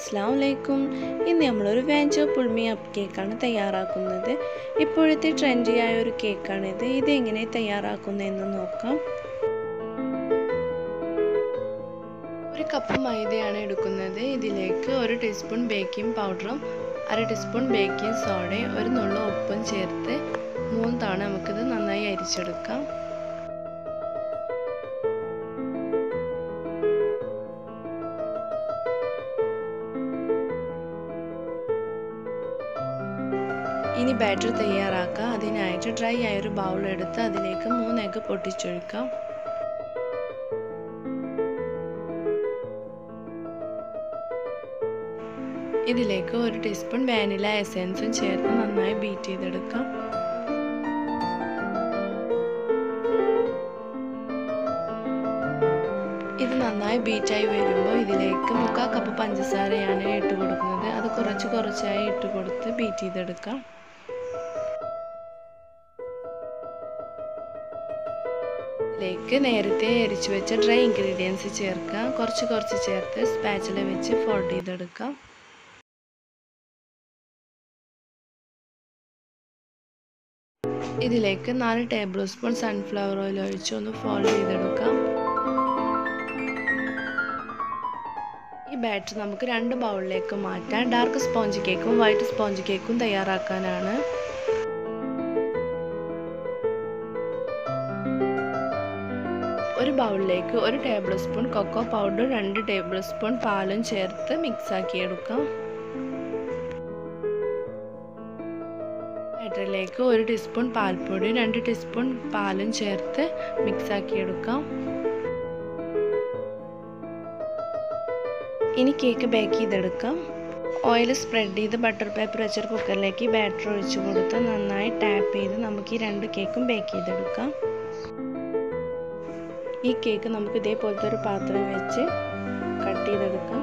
അസ്സാം വലൈക്കും ഇന്ന് നമ്മളൊരു വാഞ്ചോ പുൾമി അപ്പ് കേക്കാണ് തയ്യാറാക്കുന്നത് ഇപ്പോഴത്തെ ട്രെൻഡിയായ ഒരു കേക്കാണിത് ഇത് എങ്ങനെ തയ്യാറാക്കുന്നതെന്ന് നോക്കാം ഒരു കപ്പ് മൈദയാണ് എടുക്കുന്നത് ഇതിലേക്ക് ഒരു ടീസ്പൂൺ ബേക്കിംഗ് പൗഡറും അര ടീസ്പൂൺ ബേക്കിംഗ് സോഡയും ഒരു നുള്ള ഉപ്പും ചേർത്ത് മൂന്ന് തവണ നമുക്കിത് നന്നായി അരിച്ചെടുക്കാം ഇനി ബാറ്റർ തയ്യാറാക്കുക അതിനായിട്ട് ഡ്രൈ ആയ ഒരു ബൗൾ എടുത്ത് അതിലേക്ക് മൂന്ന് എഗ്ഗ് പൊട്ടിച്ചൊഴിക്കാം ഇതിലേക്ക് ഒരു ടീസ്പൂൺ വാനില എസെൻസും ചേർത്ത് നന്നായി ബീറ്റ് ചെയ്തെടുക്കാം ഇത് നന്നായി ബീറ്റായി വരുമ്പോൾ ഇതിലേക്ക് മുക്കാൽ കപ്പ് പഞ്ചസാരയാണ് ഇട്ട് കൊടുക്കുന്നത് അത് കുറച്ച് കുറച്ചായി ഇട്ട് കൊടുത്ത് ബീറ്റ് ചെയ്തെടുക്കാം ഇതിലേക്ക് നേരത്തെ അരിച്ചു വെച്ച ഡ്രൈ ഇൻഗ്രീഡിയൻസ് ചേർക്കാം കുറച്ച് കുറച്ച് ചേർത്ത് സ്പാച്ചില വെച്ച് ഫോൾഡ് ചെയ്തെടുക്കാം ഇതിലേക്ക് നാല് ടേബിൾ സ്പൂൺ സൺഫ്ലവർ ഓയിൽ ഒഴിച്ച് ഒന്ന് ഫോൾഡ് ചെയ്തെടുക്കാം ഈ ബാറ്റർ നമുക്ക് രണ്ട് ബൗളിലേക്ക് മാറ്റാം ഡാർക്ക് സ്പോഞ്ച് കേക്കും വൈറ്റ് സ്പോഞ്ച് കേക്കും തയ്യാറാക്കാനാണ് ഒരു ബൗളിലേക്ക് ഒരു ടേബിൾ സ്പൂൺ കൊക്കോ പൗഡർ രണ്ട് ടേബിൾ സ്പൂൺ പാലും ചേർത്ത് മിക്സ് ആക്കി എടുക്കാം ബാറ്ററിലേക്ക് ഒരു ടീസ്പൂൺ പാൽപ്പൊടി രണ്ട് ടീസ്പൂൺ പാലും ചേർത്ത് മിക്സ് ആക്കി എടുക്കാം ഇനി കേക്ക് ബേക്ക് ചെയ്തെടുക്കാം ഓയിൽ സ്പ്രെഡ് ചെയ്ത് ബട്ടർ പേപ്പർ വെച്ചൊരു കുക്കറിലേക്ക് ബാറ്റർ ഒഴിച്ച് കൊടുത്ത് നന്നായി ടാപ്പ് ചെയ്ത് നമുക്ക് ഈ രണ്ട് കേക്കും ബേക്ക് ചെയ്തെടുക്കാം ഈ കേക്ക് നമുക്ക് ഇതേപോലത്തെ ഒരു പാത്രം വെച്ച് കട്ട് ചെയ്തെടുക്കാം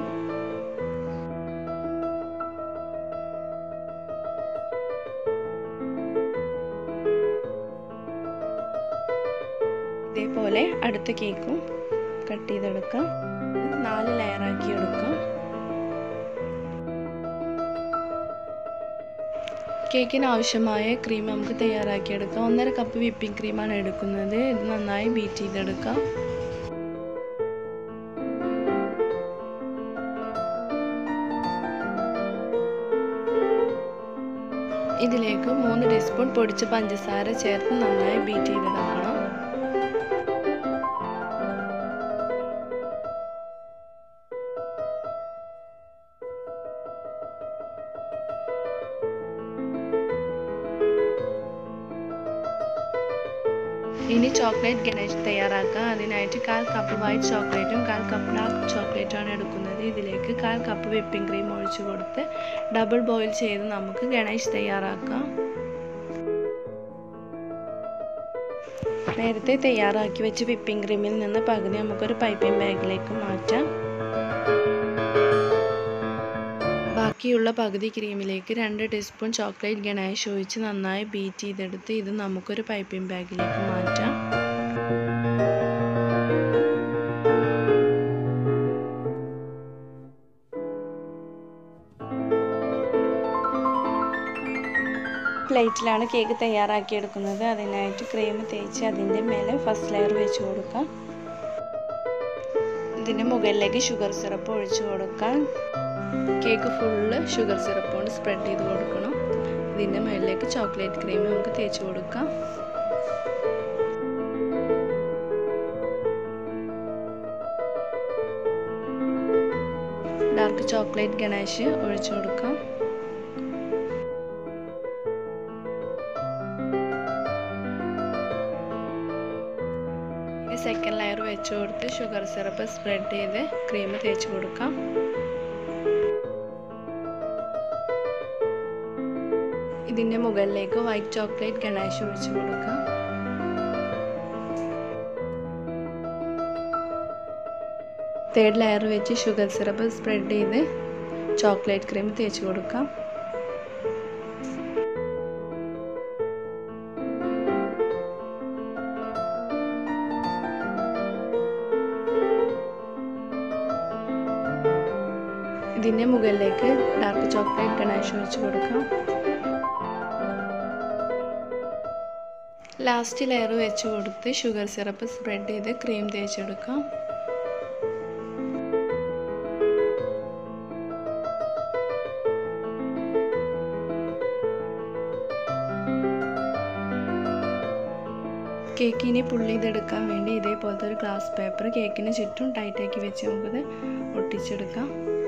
ഇതേപോലെ അടുത്ത കേക്കും കട്ട് ചെയ്തെടുക്കാം നാല് ലെയറാക്കി എടുക്കാം കേക്കിന് ആവശ്യമായ ക്രീം നമുക്ക് തയ്യാറാക്കിയെടുക്കാം ഒന്നര കപ്പ് വിപ്പിംഗ് ക്രീമാണ് എടുക്കുന്നത് ഇത് നന്നായി ബീറ്റ് ചെയ്തെടുക്കാം ഇതിലേക്ക് മൂന്ന് ടീസ്പൂൺ പൊടിച്ച പഞ്ചസാര ചേർത്ത് നന്നായി ബീറ്റ് ചെയ്തെടുക്കണം ഇനി ചോക്ലേറ്റ് ഗണേഷ് തയ്യാറാക്കാം അതിനായിട്ട് കാൽ കപ്പ് വൈറ്റ് ചോക്ലേറ്റും കാൽ കപ്പ് ഡാർക്ക് ചോക്ലേറ്റുമാണ് എടുക്കുന്നത് ഇതിലേക്ക് കാൽ കപ്പ് വിപ്പിംഗ് ക്രീം ഒഴിച്ചു കൊടുത്ത് ഡബിൾ ബോയിൽ ചെയ്ത് നമുക്ക് ഗണേഷ് തയ്യാറാക്കാം നേരത്തെ തയ്യാറാക്കി വെച്ച് വിപ്പിംഗ് ക്രീമിൽ നിന്ന് പകുതി നമുക്കൊരു പൈപ്പിംഗ് ബാഗിലേക്ക് മാറ്റാം ബാക്കിയുള്ള പകുതി ക്രീമിലേക്ക് രണ്ട് ടീസ്പൂൺ ചോക്ലേറ്റ് ഗണേഷ് ഒഴിച്ച് നന്നായി ബീറ്റ് ചെയ്തെടുത്ത് ഇത് നമുക്കൊരു പൈപ്പിംഗ് ബാഗിലേക്ക് മാറ്റാം പ്ലേറ്റിലാണ് കേക്ക് തയ്യാറാക്കിയെടുക്കുന്നത് അതിനായിട്ട് ക്രീം തേച്ച് അതിൻ്റെ മേലെ ഫസ്റ്റ് ലെയർ വെച്ച് കൊടുക്കാം ഇതിൻ്റെ മുകളിലേക്ക് ഷുഗർ സിറപ്പ് ഒഴിച്ചു കൊടുക്കാം കേക്ക് ഫുള്ള് ഷുഗർ സിറപ്പ് കൊണ്ട് സ്പ്രെഡ് ചെയ്ത് കൊടുക്കണം ഇതിൻ്റെ മുകളിലേക്ക് ചോക്ലേറ്റ് ക്രീം നമുക്ക് തേച്ച് കൊടുക്കാം ഡാർക്ക് ചോക്ലേറ്റ് ഗണേഷ് ഒഴിച്ചു കൊടുക്കാം സെക്കൻഡ് ലെയർ വെച്ച് കൊടുത്ത് ഷുഗർ സിറപ്പ് സ്പ്രെഡ് ചെയ്ത് ക്രീം തേച്ച് കൊടുക്കാം ഇതിൻ്റെ മുകളിലേക്ക് വൈറ്റ് ചോക്ലേറ്റ് ഗണേഷ് ഒഴിച്ചു കൊടുക്കാം തേർഡ് ലെയർ വെച്ച് ഷുഗർ സിറപ്പ് സ്പ്രെഡ് ചെയ്ത് ചോക്ലേറ്റ് ക്രീം തേച്ച് കൊടുക്കാം ഇതിൻ്റെ മുകളിലേക്ക് ഡാർക്ക് ചോക്ലേറ്റ് ഗണേഷ് ഒഴിച്ച് കൊടുക്കാം ലാസ്റ്റ് ലെയർ വെച്ച് കൊടുത്ത് ഷുഗർ സിറപ്പ് സ്പ്രെഡ് ചെയ്ത് ക്രീം തേച്ചെടുക്കാം കേക്കിനെ പുള്ളി ചെയ്തെടുക്കാൻ വേണ്ടി ഇതേപോലത്തെ ഒരു ഗ്ലാസ് പേപ്പർ കേക്കിന് ചുറ്റും ടൈറ്റാക്കി വെച്ച് നമുക്കത് ഒട്ടിച്ചെടുക്കാം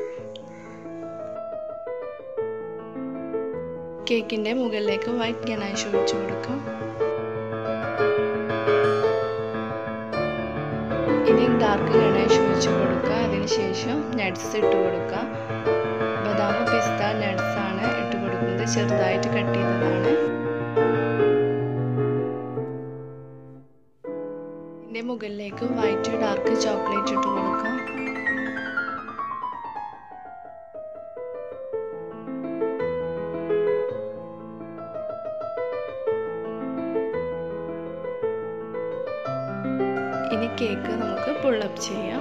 കേക്കിൻ്റെ മുകളിലേക്ക് വൈറ്റ് ഗണാഷ് ഒഴിച്ചു കൊടുക്കാം ഇനി ഡാർക്ക് ഗണേഷ് ഒഴിച്ച് കൊടുക്കുക അതിനുശേഷം നട്ട്സ് ഇട്ട് കൊടുക്കുക ബദാം പിസ്ത നട്ട്സ് ആണ് ഇട്ട് കൊടുക്കുന്നത് ചെറുതായിട്ട് കട്ട് ചെയ്തതാണ് ഇതിൻ്റെ മുകളിലേക്ക് വൈറ്റ് ഡാർക്ക് ചോക്ലേറ്റ് ഇട്ട് കൊടുക്കാം ഇനി കേക്ക് നമുക്ക് പുള്ളപ്പ് ചെയ്യാം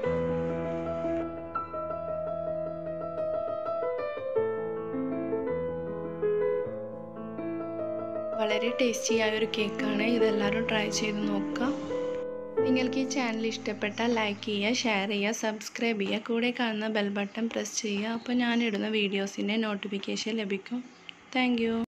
വളരെ ടേസ്റ്റിയായ ഒരു കേക്കാണ് ഇതെല്ലാവരും ട്രൈ ചെയ്ത് നോക്കുക നിങ്ങൾക്ക് ഈ ചാനൽ ഇഷ്ടപ്പെട്ടാൽ ലൈക്ക് ചെയ്യുക ഷെയർ ചെയ്യുക സബ്സ്ക്രൈബ് ചെയ്യുക കൂടെ കാണുന്ന ബെൽ ബട്ടൺ പ്രസ് ചെയ്യുക അപ്പോൾ ഞാനിടുന്ന വീഡിയോസിൻ്റെ നോട്ടിഫിക്കേഷൻ ലഭിക്കും താങ്ക്